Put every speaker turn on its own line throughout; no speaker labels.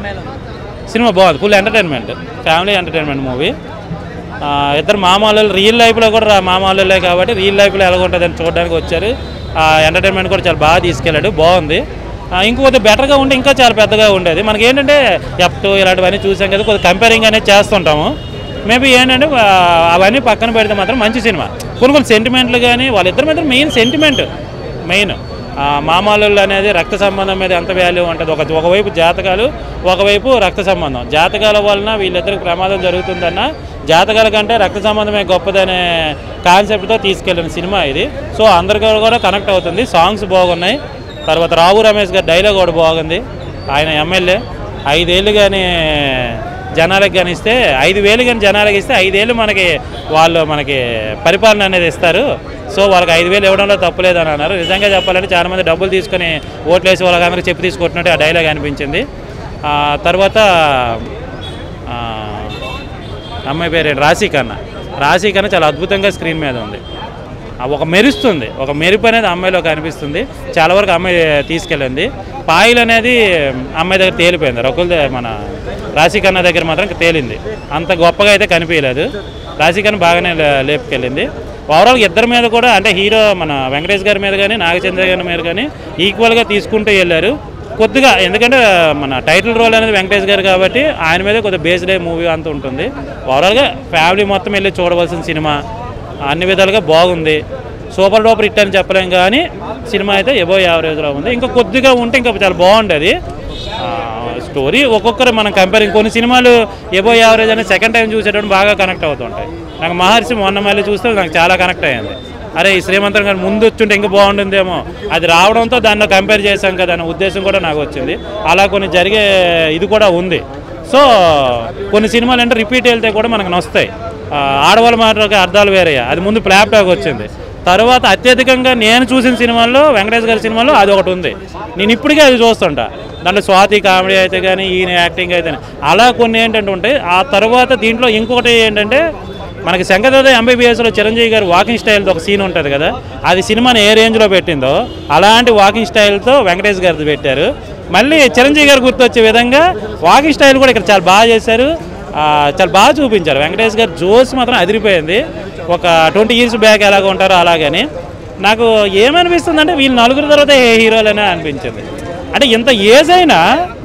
Cinema బాగుంది full entertainment family entertainment movie ఇద్దరు మామూలు రియల్ లైఫ్లో కూడా రా- మామూలులే కాబట్టి రియల్ లైఫ్లో ఎలా ఉంటుందని చూడడానికి వచ్చారు ఆ ఎంటర్టైన్మెంట్ కూడా చాలా బాగా తీసుకెళ్ళాడు బాగుంది ఆ, ఇంకొద్ది బెటర్గా ఉంటే ఇంకా చాలా పెద్దగా ఉండేది మనకి ఏంటంటే ఎఫ్ట్ ఇలాంటివన్నీ చూసాం కదా కొద్దిగా కంపేరింగ్ అనేది చేస్తుంటాము మేబీ ఏంటంటే ఆ, అవన్నీ పక్కన పెడితే మాత్రం మంచి సినిమా కొన్ని కొన్ని సెంటిమెంట్లు కానీ వాళ్ళిద్దరి మీద మెయిన్ సెంటిమెంట్ మెయిన్ మామూలు అనేది రక్త సంబంధం మీద ఎంత వాల్యూ ఉంటుంది ఒక ఒకవైపు జాతకాలు ఒకవైపు రక్త సంబంధం జాతకాల వలన వీళ్ళిద్దరికి ప్రమాదం జరుగుతుందన్న జాతకాల కంటే రక్త సంబంధమే గొప్పదనే కాన్సెప్ట్తో తీసుకెళ్ళిన సినిమా ఇది సో అందరికీ కూడా కనెక్ట్ అవుతుంది సాంగ్స్ బాగున్నాయి తర్వాత రావు రమేష్ గారి డైలాగ్ కూడా బాగుంది ఆయన ఎమ్మెల్యే ఐదేళ్ళు కానీ జనాలకు కానీ ఇస్తే ఐదు వేలు కానీ జనాలకు ఇస్తే ఐదేళ్ళు మనకి వాళ్ళు మనకి పరిపాలన అనేది ఇస్తారు సో వాళ్ళకి ఐదు వేలు ఇవ్వడంలో తప్పులేదు అని అన్నారు నిజంగా చెప్పాలంటే చాలామంది డబ్బులు తీసుకొని ఓట్లు వేసి వాళ్ళకి అందరికీ చెప్పి తీసుకుంటున్నట్టు ఆ డైలాగ్ అనిపించింది ఆ, తర్వాత ఆ, అమ్మాయి పేరు ఏంటి? రాశి కన్నా రాశి కన్నా చాలా అద్భుతంగా స్క్రీన్ మీద ఉంది ఆ ఒక మెరుస్తుంది ఒక మెరుపు అనేది అమ్మాయిలో కనిపిస్తుంది చాలా వరకు అమ్మాయి తీసుకెళ్ళింది పాయిల్ అనేది అమ్మాయి దగ్గర తేలిపోయింది రకుల్ ద- మన రాశికన్న దగ్గర మాత్రం తేలింది అంత గొప్పగా అయితే కనిపించలేదు రాశికన్న బాగానే లే- లేపుకెళ్ళింది ఓవరాల్ ఇద్దరి మీద కూడా అంటే హీరో మన వెంకటేష్ గారి మీద కానీ నాగచంద్ర గారి మీద కానీ ఈక్వల్గా తీసుకుంటూ వెళ్ళారు కొద్దిగా ఎందుకంటే మన టైటిల్ రోల్ అనేది వెంకటేష్ గారు కాబట్టి ఆయన మీద కొద్దిగా బేస్డ్ అయ్యే మూవీ అంత ఉంటుంది ఓవరాల్గా ఫ్యామిలీ మొత్తం వెళ్ళి చూడవలసిన సినిమా అన్ని విధాలుగా బాగుంది సూపర్ డూపర్ హిట్ అని చెప్పలేం కానీ సినిమా అయితే ఎబో యావరేజ్లో ఉంది ఇంకా కొద్దిగా ఉంటే ఇంకా చాలా బాగుంటుంది స్టోరీ ఒక్కొక్కరు మనం కంపేరింగ్ కొన్ని సినిమాలు ఎబో యావరేజ్ అని సెకండ్ టైం చూసేటప్పుడు బాగా కనెక్ట్ అవుతుంటాయి నాకు మహర్షి మొన్న మళ్ళీ చూస్తే నాకు చాలా కనెక్ట్ అయ్యింది అరే ఈ శ్రీమంతం గారు ముందు వచ్చుంటే ఇంకా బాగుంటుందేమో అది రావడంతో దాన్ని కంపేర్ చేశాం కదా అనే ఉద్దేశం కూడా నాకు వచ్చింది అలా కొన్ని జరిగే ఇది కూడా ఉంది సో కొన్ని సినిమాలు అంటే రిపీట్ వెళ్తే కూడా మనకు నొస్తాయి ఆ, ఆడవాళ్ళ మాటలకి అర్థాలు వేరే అది ముందు ఫ్లాప్ టాక్ వచ్చింది తర్వాత అత్యధికంగా నేను చూసిన సినిమాల్లో వెంకటేష్ గారి సినిమాలో అది ఒకటి ఉంది నేను ఇప్పటికే అది చూస్తుంటా దాంట్లో స్వాతి కామెడీ అయితే కానీ ఈయన యాక్టింగ్ అయితే అలా కొన్ని ఏంటంటే ఉంటాయి ఆ తర్వాత దీంట్లో ఇంకొకటి ఏంటంటే మనకి శంకరదాద ఎంబీబీఎస్లో చిరంజీవి గారు వాకింగ్ స్టైల్తో ఒక సీన్ ఉంటుంది కదా అది సినిమాని ఏ రేంజ్లో పెట్టిందో అలాంటి వాకింగ్ స్టైల్తో వెంకటేష్ గారిది పెట్టారు మళ్ళీ చిరంజీవి గారు గుర్తొచ్చే విధంగా వాకింగ్ స్టైల్ కూడా ఇక్కడ చాలా బాగా చేశారు ఆ, చాలా బాగా చూపించారు వెంకటేష్ గారు జోస్ మాత్రం అదిరిపోయింది ఒక ట్వంటీ ఇయర్స్ బ్యాక్ ఎలాగ ఉంటారో అలాగని నాకు ఏమనిపిస్తుంది అంటే వీళ్ళు నలుగురు తర్వాత ఏ హీరోలనే అనిపించింది అంటే ఇంత ఏజ్ అయినా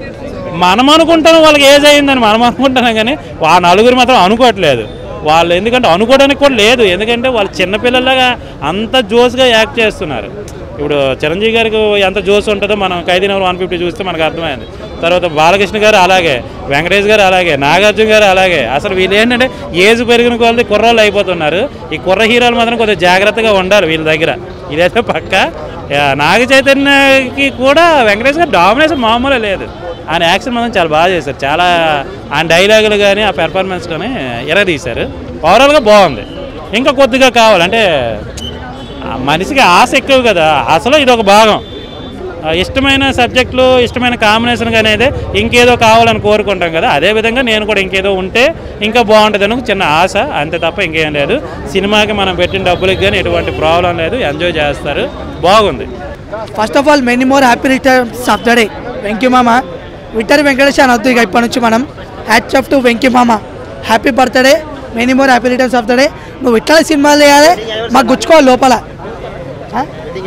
మనం అనుకుంటాం వాళ్ళకి ఏజ్ అయిందని మనం అనుకుంటున్నాం కానీ ఆ నలుగురు మాత్రం అనుకోవట్లేదు వాళ్ళు ఎందుకంటే అనుకోవడానికి కూడా లేదు ఎందుకంటే వాళ్ళు చిన్నపిల్లలాగా అంత జోస్గా యాక్ట్ చేస్తున్నారు ఇప్పుడు చిరంజీవి గారికి ఎంత జోస్ ఉంటుందో మనం ఖైదీ నెంబర్ వన్ ఫిఫ్టీ చూస్తే మనకు అర్థమైంది తర్వాత బాలకృష్ణ గారు అలాగే వెంకటేష్ గారు అలాగే నాగార్జున గారు అలాగే అసలు వీళ్ళు ఏంటంటే ఏజ్ పెరిగిన కొలది కుర్రోళ్ళు అయిపోతున్నారు ఈ కుర్ర హీరోలు మాత్రం కొద్దిగా జాగ్రత్తగా ఉండాలి వీళ్ళ దగ్గర ఇదైతే పక్క యా, నాగ చైతన్యకి కూడా వెంకటేష్ గారు డామినేషన్ మామూలే లేదు ఆయన యాక్షన్ మాత్రం చాలా బాగా చేశారు చాలా ఆయన డైలాగులు కానీ ఆ పెర్ఫార్మెన్స్ కానీ ఎరగదీశారు ఓవరాల్గా బాగుంది ఇంకా కొద్దిగా కావాలి అంటే ఆ మనిషికి ఆశ ఎక్కువ కదా అసలు ఇది ఒక భాగం ఆ ఇష్టమైన సబ్జెక్టులు ఇష్టమైన కాంబినేషన్ అనేది ఇంకేదో కావాలని కోరుకుంటాం కదా అదే విధంగా నేను కూడా ఇంకేదో ఉంటే ఇంకా బాగుంటుంది అని ఒక చిన్న ఆశ అంతే తప్ప ఇంకేం లేదు సినిమాకి మనం పెట్టిన డబ్బులకి కానీ ఎటువంటి ప్రాబ్లం లేదు ఎంజాయ్ చేస్తారు బాగుంది
first half all many more happy returns of the day Venky Mama victory Venkatesh అని వద్దు ఇక ఇప్పటి నుంచి మనం hats off to Venky Mama happy birthday many more happy returns of the day నువ్వు ఇట్లా సినిమాలు చేయాలి మాకు గుచ్చుకోవాలి లోపల ఆ?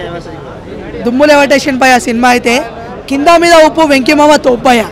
దుమ్ములు ఎవటేషన్ పై ఆ సినిమా అయితే కింద మీద ఉప్పు వెంకీ మామ తోపయ్య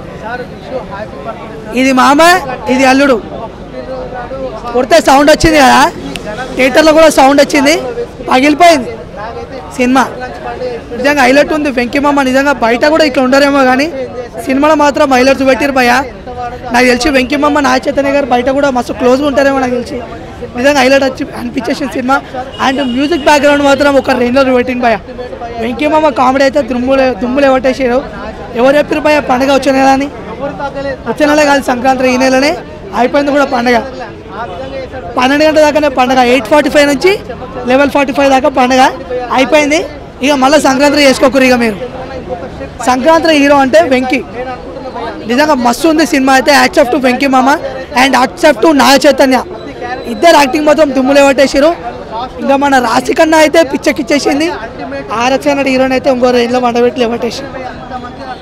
ఇది మామ ఇది అల్లుడు కొడితే సౌండ్ వచ్చింది కదా థియేటర్లో కూడా సౌండ్ వచ్చింది పగిలిపోయింది సినిమా నిజంగా హైలైట్ ఉంది వెంకీమామ నిజంగా బయట కూడా ఇట్లా ఉండరేమో కానీ సినిమాలో మాత్రం హైలైట్స్ పెట్టారు భయ్య నాకు తెలిసి వెంకీమామ నా చైతన్య గారు బయట కూడా మస్తు క్లోజ్గా ఉంటారేమో నాకు తెలిసి నిజంగా హైలైట్ వచ్చి అనిపించేసిన సినిమా అండ్ మ్యూజిక్ బ్యాక్గ్రౌండ్ మాత్రం ఒక రేంజ్లో పెట్టింది భయ్య వెంకీమామ కామెడీ అయితే దుమ్ములు దుమ్ములు ఎవటేసారు ఎవరు చెప్పారు భయ్య పండగ వచ్చే నెల అని వచ్చే నెల కాదు సంక్రాంతి ఈ నెలనే అయిపోయింది కూడా పండగ పన్నెండు గంటల దాకానే పండగ ఎయిట్ ఫార్టీ ఫైవ్ నుంచి లెవెల్ ఫార్టీ ఫైవ్ దాకా పండగ అయిపోయింది ఇక మళ్ళీ సంక్రాంతి చేసుకోకరు ఇక మీరు సంక్రాంతి హీరో అంటే వెంకీ నిజంగా మస్తు ఉంది సినిమా అయితే accept to Venky Mama and accept to Naga Chaitanya ఇద్దరు యాక్టింగ్ మొత్తం దుమ్ములు పట్టేసారు ఇంకా మన రాశి కన్నా అయితే పిచ్చెక్కిచ్చేసింది ఆరచన హీరోని అయితే ఇంకో రేంజ్లో వండబెట్టి లేవట్టేసి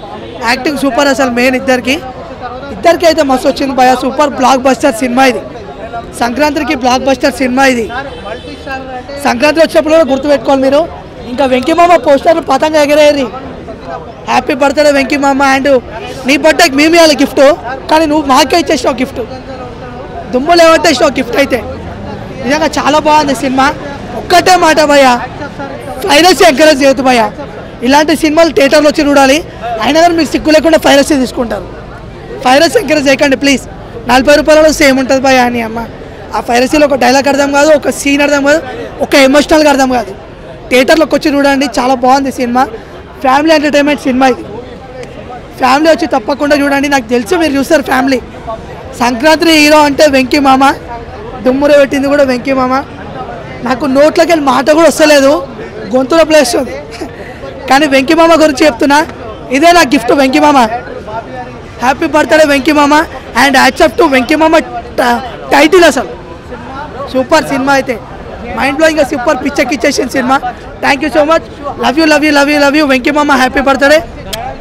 యాక్టింగ్ సూపర్ అసలు మెయిన్ ఇద్దరికి ఇద్దరికి అయితే మస్తు వచ్చింది భయ సూపర్ బ్లాక్ బస్టర్ సినిమా ఇది సంక్రాంతికి బ్లాక్ బస్టర్ సినిమా ఇది సంక్రాంతి వచ్చినప్పుడు కూడా గుర్తుపెట్టుకోవాలి మీరు ఇంకా వెంకీమామ పోస్టర్ పతంగ ఎగరేరి హ్యాపీ బర్త్డే వెంకీమామ అండ్ నీ బర్త్డేకి మేము ఇవ్వాలి గిఫ్ట్ కానీ నువ్వు మాకే ఇచ్చేసినావు గిఫ్ట్ దుమ్ములు ఏమంటేసినావు గిఫ్ట్ అయితే నిజంగా చాలా బాగుంది సినిమా ఒక్కటే మాట భయ్య ఫైరసీ ఎంకరేజ్ చేయొద్దు భయ్య ఇలాంటి సినిమాలు థియేటర్లో వచ్చి చూడాలి అయినా కానీ మీరు సిగ్గు లేకుండా ఫైరసీ తీసుకుంటారు ఫైరసీ ఎంకరేజ్ చేయకండి ప్లీజ్ నలభై రూపాయలలో సేమ్ ఉంటుంది భయ్య అని అమ్మ ఆ ఫైరసీలో ఒక డైలాగ్ అర్థం కాదు ఒక సీన్ అర్థం కాదు ఒక ఎమోషనల్గా అర్థం కాదు థియేటర్లోకి వచ్చి చూడండి చాలా బాగుంది సినిమా ఫ్యామిలీ ఎంటర్టైన్మెంట్ సినిమా ఇది ఫ్యామిలీ వచ్చి తప్పకుండా చూడండి నాకు తెలుసు మీరు చూస్తారు ఫ్యామిలీ సంక్రాంతి హీరో అంటే వెంకీ మామ దుమ్ముర పెట్టింది కూడా వెంకీ మామ నాకు నోట్లోకి వెళ్ళి మాట కూడా వస్తలేదు గొంతులో ప్లేస్ ఉంది కానీ వెంకీ మామ గురించి చెప్తున్నా ఇదే నా gift Venky Mama happy birthday Venky Mama and accept to Venky Mama title అసలు సూపర్ సినిమా అయితే మైండ్ బ్లోయింగ్ సూపర్ పిచ్చెక్కిచ్చేసిన cinema thank you so much love you love you love you love you Venky Mama happy birthday